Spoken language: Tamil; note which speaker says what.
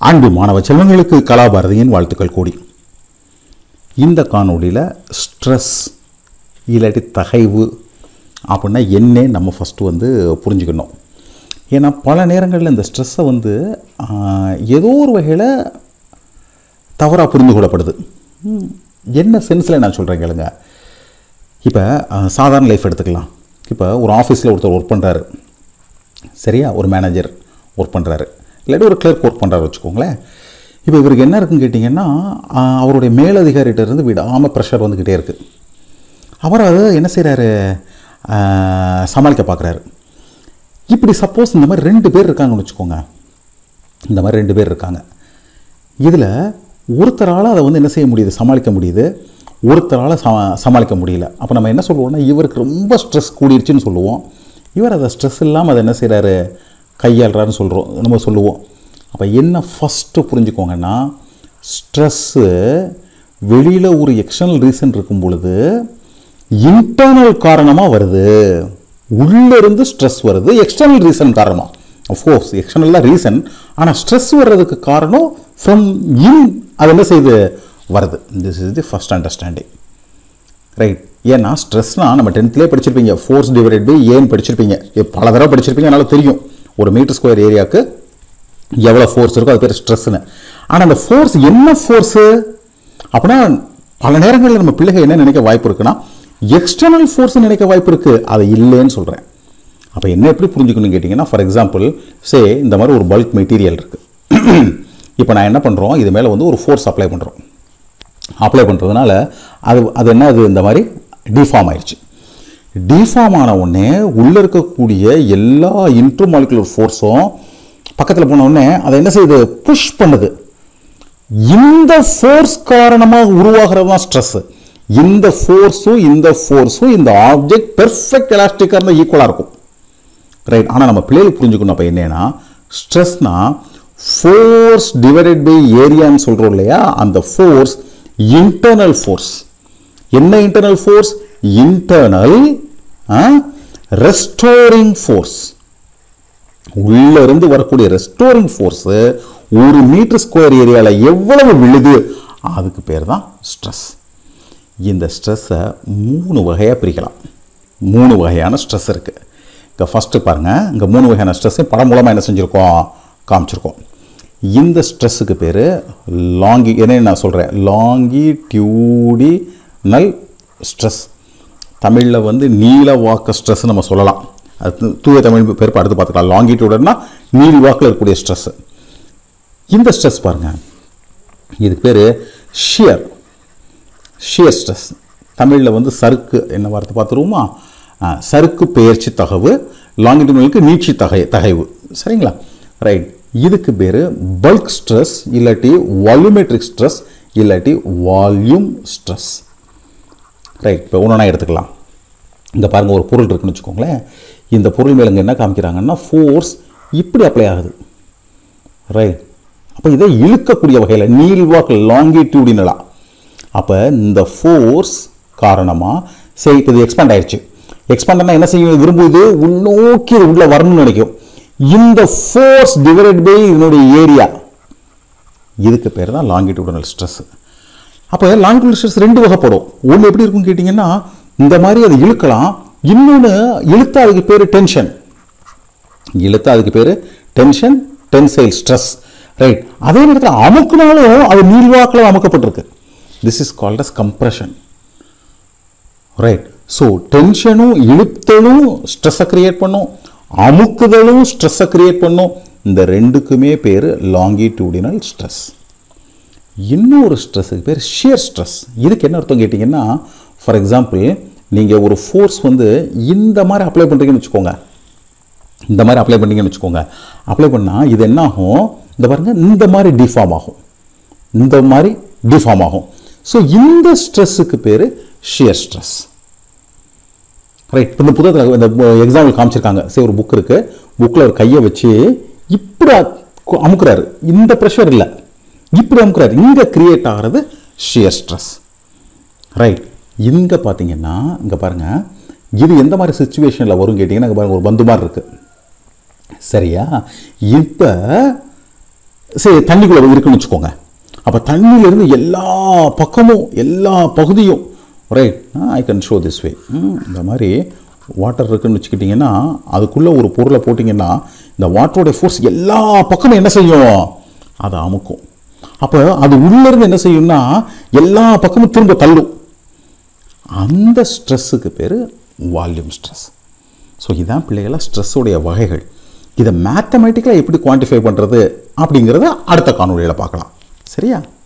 Speaker 1: அன்பு மாணவ செல்வங்களுக்கு கலாபாரதியின் வாழ்த்துக்கள் கூடி இந்த காணொளியில் ஸ்ட்ரெஸ் இல்லாட்டி தகைவு அப்படின்னா என்னே நம்ம ஃபஸ்ட்டு வந்து புரிஞ்சுக்கணும் ஏன்னா பல நேரங்களில் இந்த ஸ்ட்ரெஸ்ஸை வந்து ஆஹ், ஏதோ ஒரு வகையில் தவறாக புரிந்து கொள்ளப்படுது ம், என்ன சென்ஸில் நான் சொல்கிறேன் கேளுங்க இப்போ சாதாரண லைஃப் எடுத்துக்கலாம் இப்போ ஒரு ஆஃபீஸில் ஒருத்தர் ஒர்க் பண்ணுறாரு சரியா ஒரு மேனேஜர் ஒர்க் பண்ணுறாரு இல்லாட்டி ஒரு கிளர்க் ஒர்க் பண்ணுறாரு வச்சுக்கோங்களேன் இப்போ இவருக்கு என்ன இருக்குன்னு கேட்டிங்கன்னா ஆஹ், அவருடைய மேலதிகாரிகிட்ட இருந்து விடாமல் ப்ரெஷர் வந்துக்கிட்டே இருக்குது அவர் அதை என்ன செய்கிறாரு சமாளிக்க பார்க்குறாரு இப்படி சப்போஸ் இந்த மாதிரி ரெண்டு பேர் இருக்காங்கன்னு வச்சுக்கோங்க இந்த மாதிரி ரெண்டு பேர் இருக்காங்க இதில் ஒருத்தரால் அதை வந்து என்ன செய்ய முடியுது சமாளிக்க முடியுது ஒருத்தரால் ச சமாளிக்க முடியல அப்போ நம்ம என்ன சொல்லுவோம்னா இவருக்கு ரொம்ப ஸ்ட்ரெஸ் கூடிருச்சுன்னு சொல்லுவோம் இவர் அதை ஸ்ட்ரெஸ் இல்லாமல் அதை என்ன செய்கிறாரு கையாளுறாருன்னு சொல்கிறோம் நம்ம சொல்லுவோம் அப்போ என்ன ஃபஸ்ட்டு புரிஞ்சுக்கோங்கன்னா ஸ்ட்ரெஸ்ஸு வெளியில் ஒரு எக்ஸ்டர்னல் ரீசன் இருக்கும் பொழுது இன்டர்னல் காரணமாக வருது உள்ளே இருந்து ஸ்ட்ரெஸ் வருது எக்ஸ்டர்னல் ரீசன் காரணமாக அஃப்கோர்ஸ் எக்ஸ்டர்னல் தான் ரீசன் ஆனால் ஸ்ட்ரெஸ் வர்றதுக்கு காரணம் ஃப்ரம் இன் அது என்ன செய்யுது வருது this is the first understanding right ஏன்னா ஸ்ட்ரெஸ்னால் நம்ம டென்த்லேயே படிச்சிருப்பீங்க ஃபோர்ஸ் டிவைடட் பை ஏன்னு படிச்சிருப்பீங்க இது பல தடவை படிச்சிருப்பீங்க அதனால தெரியும் ஒரு மீட்டர் ஸ்கொயர் ஏரியாவுக்கு எவ்வளோ ஃபோர்ஸ் இருக்கோ அது பேர் ஸ்ட்ரெஸ்ஸுன்னு ஆனால் அந்த ஃபோர்ஸ் என்ன ஃபோர்ஸு அப்படின்னா பல நேரங்களில் நம்ம பிள்ளைகள் என்ன நினைக்க வாய்ப்பு இருக்குன்னா எக்ஸ்டர்னல் ஃபோர்ஸ் நினைக்க வாய்ப்பு இருக்குது அது இல்லைன்னு சொல்கிறேன் அப்போ என்ன எப்படி புரிஞ்சுக்கணும்னு கேட்டிங்கன்னா ஃபார் எக்ஸாம்பிள் சே இந்த மாதிரி ஒரு பல்க் மெட்டீரியல் இருக்குது இப்போ நான் என்ன பண்ணுறோம் இது மேலே வந்து ஒரு ஃபோர்ஸ் அப்ளை பண்ணுறோம் அப்ளை பண்ணுறதுனால அது அது என்ன அது இந்த மாதிரி டிஃபார்ம் ஆயிடுச்சு டிஃபார்ம் ஆன உடனே உள்ளே இருக்கக்கூடிய எல்லா இன்ட்ரோமாலிகுலர் ஃபோர்ஸும் பக்கத்தில் போன உடனே அதை என்ன செய்யுது புஷ் பண்ணுது இந்த ஃபோர்ஸ் காரணமாக உருவாகிறது தான் ஸ்ட்ரெஸ் இந்த ஃபோர்ஸும் இந்த ஃபோர்ஸும் இந்த ஆப்ஜெக்ட் பெர்ஃபெக்ட் எலாஸ்டிக்காக இருந்தால் ஈக்குவலாக இருக்கும் ரைட் ஆனால் நம்ம பிள்ளைகளுக்கு புரிஞ்சுக்கணும் அப்போ என்னன்னா ஸ்ட்ரெஸ்னா ஃபோர்ஸ் டிவைடட் பை ஏரியான்னு சொல்கிறோம் இல்லையா அந்த ஃபோர்ஸ் இன்டர்னல் ஃபோர்ஸ் என்ன internal force internal restoring force உள்ள இருந்து வரக்கூடிய ரெஸ்டோரிங் ஃபோர்ஸு ஒரு மீட்டர் ஸ்கொயர் ஏரியாவில் எவ்வளவு விழுது அதுக்கு பேர் தான் ஸ்ட்ரெஸ் இந்த ஸ்ட்ரெஸ்ஸை மூணு வகையாக பிரிக்கலாம் மூணு வகையான ஸ்ட்ரெஸ் இருக்குது இங்கே ஃபஸ்ட்டு பாருங்கள் இங்கே மூணு வகையான ஸ்ட்ரெஸ்ஸையும் படம் மூலமாக என்ன செஞ்சுருக்கோம் காமிச்சிருக்கோம் இந்த ஸ்ட்ரெஸ்ஸுக்கு பேர் லாங்கி என்ன நான் சொல்கிறேன் லாங்கிடியூடினல் ஸ்ட்ரெஸ் தமிழில் வந்து நீல வாக்க ஸ்ட்ரெஸ் நம்ம சொல்லலாம் அது தூய தமிழ் பேர் அடுத்து பார்த்துக்கலாம் லாங்கிடியூடர்னா நீல் வாக்கில் இருக்கக்கூடிய ஸ்ட்ரெஸ் இந்த ஸ்ட்ரெஸ் பாருங்கள் இதுக்கு பேர் ஷியர் ஷியர் ஸ்ட்ரெஸ் தமிழில் வந்து சறுக்கு என்ன வார்த்தை பார்த்துருவோமா ஆ, சறுக்கு பெயர்ச்சி தகவு லாங்கிடியூனலுக்கு நீட்சி தகை தகைவு சரிங்களா ரைட் இதுக்கு பேர் பல்க் ஸ்ட்ரெஸ் இல்லாட்டி வால்யூமெட்ரிக் ஸ்ட்ரெஸ் இல்லாட்டி வால்யூம் ஸ்ட்ரெஸ் ரைட் இப்போ ஒன்றா எடுத்துக்கலாம் இந்த பாருங்கள் ஒரு பொருள் இருக்குன்னு வச்சுக்கோங்களேன் இந்த பொருள் மேலே இங்கே என்ன காமிக்கிறாங்கன்னா ஃபோர்ஸ் இப்படி அப்ளை ஆகுது ரைட் அப்போ இதை இழுக்கக்கூடிய வகையில் நீள்வாக்கு லாங்கிடியூடினலா அப்போ இந்த ஃபோர்ஸ் காரணமாக சரி இப்போ இது எக்ஸ்பேண்ட் ஆயிடுச்சு எக்ஸ்பேண்ட் என்ன செய்யும் விரும்புது உள்நோக்கி இது உள்ளே வரணும்னு நினைக்கும் இந்த ஃபோர்ஸ் டிவைடட் பை இதனுடைய ஏரியா இதுக்கு பேர் தான் லாங்கிடியூடனல் ஸ்ட்ரெஸ் அப்போ லாங்கிடியூடல் ஸ்ட்ரெஸ் ரெண்டு வகைப்படும் ஒன்று எப்படி இருக்கும்னு கேட்டிங்கன்னா இந்த மாதிரி அதை இழுக்கலாம் இன்னொன்று இழுத்தா அதுக்கு பேர் டென்ஷன் இழுத்தா அதுக்கு பேர் டென்ஷன் டென்சைல் ஸ்ட்ரெஸ் ரைட் அதே நேரத்தில் அமுக்குனாலும் அது நீள்வாக்கில் அமுக்கப்பட்டிருக்கு this is called as compression right so டென்ஷனும் இழுத்தலும் ஸ்ட்ரெஸ்ஸை கிரியேட் பண்ணும் அமுக்குதலும் ஸ்ட்ரெஸ்ஸை கிரியேட் பண்ணும் இந்த ரெண்டுக்குமே பேர் லாங்கிடியூடினல் ஸ்ட்ரெஸ் இன்னொரு ஸ்ட்ரெஸ்ஸுக்கு பேர் ஷியர் ஸ்ட்ரெஸ் இதுக்கு என்ன அர்த்தம் கேட்டிங்கன்னா ஃபார் எக்ஸாம்பிள் நீங்கள் ஒரு ஃபோர்ஸ் வந்து இந்த மாதிரி அப்ளை பண்ணுறீங்கன்னு வச்சுக்கோங்க இந்த மாதிரி அப்ளை பண்ணீங்கன்னு வச்சுக்கோங்க அப்ளை பண்ணால் இது என்ன ஆகும் இந்த பாருங்க இந்த மாதிரி டிஃபார்ம் ஆகும் இந்த மாதிரி டிஃபார்ம் ஆகும் ஸோ இந்த ஸ்ட்ரெஸ்ஸுக்கு பேர் ஷியர் ஸ்ட்ரெஸ் ரைட் இந்த புத்தகத்தில் இந்த எக்ஸாம்பிள் காமிச்சிருக்காங்க சரி ஒரு புக் இருக்குது புக்கில் ஒரு கையை வச்சு இப்படி அ- அமுக்குறாரு இந்த ப்ரெஷர் இல்லை இப்படி அமுக்குறாரு இங்கே கிரியேட் ஆகிறது ஷியர் ஸ்ட்ரெஸ் ரைட் இங்கே பார்த்தீங்கன்னா இங்கே பாருங்கள் இது எந்த மாதிரி சுச்சுவேஷனில் வரும் கேட்டிங்கன்னா இங்கே பாருங்க ஒரு பந்து மாதிரி இருக்குது சரியா இப்போ சரி தண்ணிக்குள்ளே இருக்குன்னு வச்சுக்கோங்க அப்போ தண்ணியிலேருந்து எல்லா பக்கமும் எல்லா பகுதியும் right I can show this way இந்த மாதிரி வாட்டர் இருக்குன்னு வச்சுக்கிட்டிங்கன்னா அதுக்குள்ளே ஒரு பொருளை போட்டிங்கன்னா இந்த வாட்டரோடைய ஃபோர்ஸ் எல்லா பக்கமும் என்ன செய்யும் அதை அமுக்கும் அப்போ அது உள்ளேருந்து என்ன செய்யும்னா எல்லா பக்கமும் திரும்ப தள்ளும் அந்த ஸ்ட்ரெஸ்ஸுக்கு பேர் வால்யூம் ஸ்ட்ரெஸ் ஸோ இதான் பிள்ளைகளா ஸ்ட்ரெஸ்ஸுடைய வகைகள் இதை மேத்தமேட்டிக்கலாக எப்படி குவான்டிஃபை பண்ணுறது அப்படிங்கிறத அடுத்த காணொலியில் பார்க்கலாம் சரியா